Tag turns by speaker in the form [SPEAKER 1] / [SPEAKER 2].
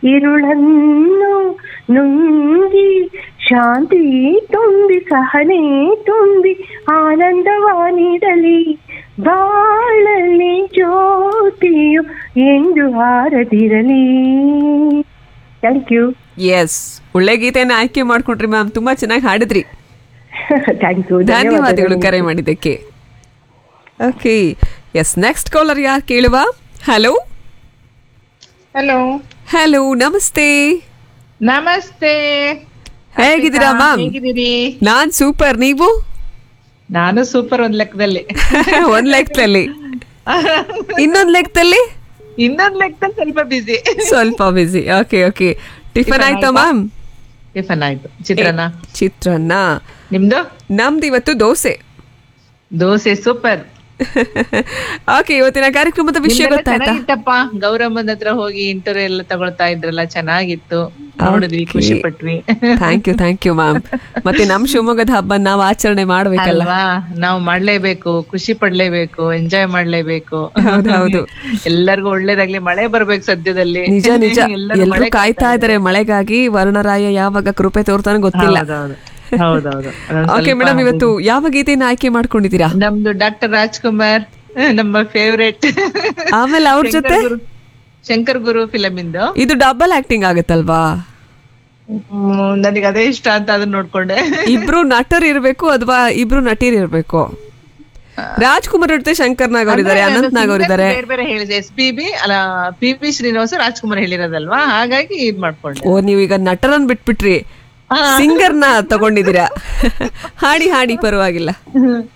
[SPEAKER 1] ഇരുളന്നു ನುಂಗಿ ಶಾಂತಿ ತುಂಬಿ ಸಹನೆ ತುಂಬಿ ಆನಂದವ ನೀಡಲಿ ಬಾಳಲಿ ಜ್ಯೋತಿಯು ಎಂದು ಹಾರದಿರಲಿ ಥ್ಯಾಂಕ್ ಯು
[SPEAKER 2] ಎಸ್ ಒಳ್ಳೆ ಗೀತೆನ ಆಯ್ಕೆ ಮಾಡ್ಕೊಂಡ್ರಿ ಮ್ಯಾಮ್ ತುಂಬಾ ಚೆನ್ನಾಗಿ ಹಾಡಿದ್ರಿ
[SPEAKER 1] ಥ್ಯಾಂಕ್ ಯು
[SPEAKER 2] ಧನ್ಯವಾದಗಳು ಕರೆ ಮಾಡಿದ್ದಕ್ಕೆ ಓಕೆ ಎಸ್ ನೆಕ್ಸ್ಟ್ ಕಾಲರ್ ಯಾರು ಕೇಳುವ ಹಲೋ
[SPEAKER 3] ಹಲೋ
[SPEAKER 2] ಹಲೋ ನಮಸ್ತೆ
[SPEAKER 3] ನಮಸ್ತೆ
[SPEAKER 2] ಹೇಗಿದ್ದೀರಾ ಮ್ಯಾಮ್
[SPEAKER 3] ಹೇಗಿದ್ದೀರಿ
[SPEAKER 2] ನಾನ್ ಸೂಪರ್ ನೀವು
[SPEAKER 3] ನಾನು ಸೂಪರ್ ಒಂದ್ ಲೆಕ್ಕದಲ್ಲಿ
[SPEAKER 2] ಒಂದ್ ಲೆಕ್ಕದಲ್ಲಿ ಇನ್ನೊಂದ್ ಲೆಕ್ಕದಲ್ಲಿ
[SPEAKER 3] ಇನ್ನೊಂದ್ ಲೆಕ್ಕದಲ್ಲಿ ಸ್ವಲ್ಪ ಬಿಸಿ
[SPEAKER 2] ಸ್ವಲ್ಪ ಬಿಸಿ ಓಕೆ ಓಕೆ ಟಿಫನ್ ಆಯ್ತಾ ಮ್ಯಾಮ್
[SPEAKER 3] ಟಿಫನ್ ಆಯ್ತು ಚಿತ್ರಾನ್ನ
[SPEAKER 2] ಚಿತ್ರಾನ್ನ
[SPEAKER 3] ನಿಮ್ದು
[SPEAKER 2] ನಮ್ದು ಇವತ್ತು ದೋಸೆ
[SPEAKER 3] ದೋಸೆ ಸೂಪರ್
[SPEAKER 2] ಓಕೆ ಇವತ್ತಿನ ಕಾರ್ಯಕ್ರಮದ ವಿಷಯ ಗೊತ್ತಾಯ್ತಾ
[SPEAKER 3] ಚೆನ್ನಾಗಿತ್ತಪ್ಪ ಗೌರಮ್ಮನ ಹತ್ರ ಹೋಗಿ ಇಂಟರ್ವ್ಯೂ ಎಲ್ಲ ತಗೊಳ್ತಾ ಇದ್ರಲ್ಲ ಚೆನ್ನಾಗಿತ್ತು ನೋಡಿದ್ವಿ ಖುಷಿ ಪಟ್ವಿ
[SPEAKER 2] thank you thank you ma'am ಮತ್ತೆ ನಮ್ ಶಿವಮೊಗ್ಗದ ಹಬ್ಬ ನಾವು ಆಚರಣೆ ಮಾಡ್ಬೇಕಲ್ಲ
[SPEAKER 3] ಅಲ್ವಾ ನಾವು ಮಾಡ್ಲೇಬೇಕು ಖುಷಿ ಪಡ್ಲೇಬೇಕು ಎಂಜಾಯ್ ಮಾಡ್ಲೇಬೇಕು
[SPEAKER 2] ಹೌದು, ಹೌದು.
[SPEAKER 3] ಎಲ್ಲರಿಗೂ ಒಳ್ಳೇದಾಗ್ಲಿ ಮಳೆ ಬರ್ಬೇಕು ಸದ್ಯದಲ್ಲಿ
[SPEAKER 2] ನಿಜ ನಿಜ
[SPEAKER 3] ಎಲ್ಲರೂ
[SPEAKER 2] ಎಲ್ರು
[SPEAKER 3] ಮಳೆ
[SPEAKER 2] ಕಾಯ್ತಾ ಇದಾರೆ ಮಳೆಗಾಗಿ ವರ್ಣರಾಯ ಯಾವಾಗ ಕೃಪೆ ತೋರ್ತಾನೆ ಗೊತ್ತಿಲ್ಲ
[SPEAKER 3] ಹೌದೌದು ಹೌದೌದು ಅದೊಂದ್
[SPEAKER 2] ಓಕೆ
[SPEAKER 3] ಸ್ವಲ್ಪ
[SPEAKER 2] ಮೇಡಮ್ ಇವತ್ತು ಯಾವ ಗೀತೆನ ಆಯ್ಕೆ ಮಾಡ್ಕೊಂಡಿದ್ದೀರಾ
[SPEAKER 3] ನಮ್ದು ಡಾಕ್ಟರ್ ರಾಜ್ಕುಮಾರ್ ನಮ್ಮ ಫೇವ್ರೆಟ್
[SPEAKER 2] ಆಮೇಲೆ ಅವ್ರ ಜೊತೆ
[SPEAKER 3] ಶಂಕರ್ ಗುರು ಫಿಲಮ್ ಇಂದು
[SPEAKER 2] ಇದು ಡಬಲ್ ಆಕ್ಟಿಂಗ್ ಆಗುತ್ತಲ್ವಾ
[SPEAKER 3] ಹ್ಮ್, ನನಗೆ ಅದೇ ಇಷ್ಟ ಅಂತ ಅದನ್ನ ನೋಡ್ಕೊಂಡೆ
[SPEAKER 2] ಇಬ್ರು ನಟರ್ ಇರ್ಬೇಕು ಅಥವಾ ಇಬ್ರು ನಟಿರ್ ಇರ್ಬೇಕು ರಾಜ್ಕುಮಾರ್ ಜೊತೆ ಶಂಕರ್ ನಾಗ್ ಅವರಿದ್ದಾರೆ ಅನಂತ್ ನಾಗ್ ಅವರಿದ್ದಾರೆ
[SPEAKER 3] ಬೇರೆ ಬೇರೆ ಹೇಳಿದೆ ಎಸ್ ಪಿ ಬಿ ಅಲ್ಲ ಪಿ ಪಿ ಶ್ರೀನಿವಾಸ ರಾಜ್ಕುಮಾರ್ ಹೇಳಿರೋದಲ್ವಾ ಹಾಗಾಗಿ ಇದ್ ಮಾಡ್ಕೊಂಡೆ
[SPEAKER 2] ಓ ನೀವೀಗ ನಟರನ್ ಬಿಟ್ಬಿಟ್ರಿ ಸಿಂಗರ್ನ ತಗೊಂಡಿದ್ದೀರಾ ಹಾಡಿ ಹಾಡಿ ಪರವಾಗಿಲ್ಲ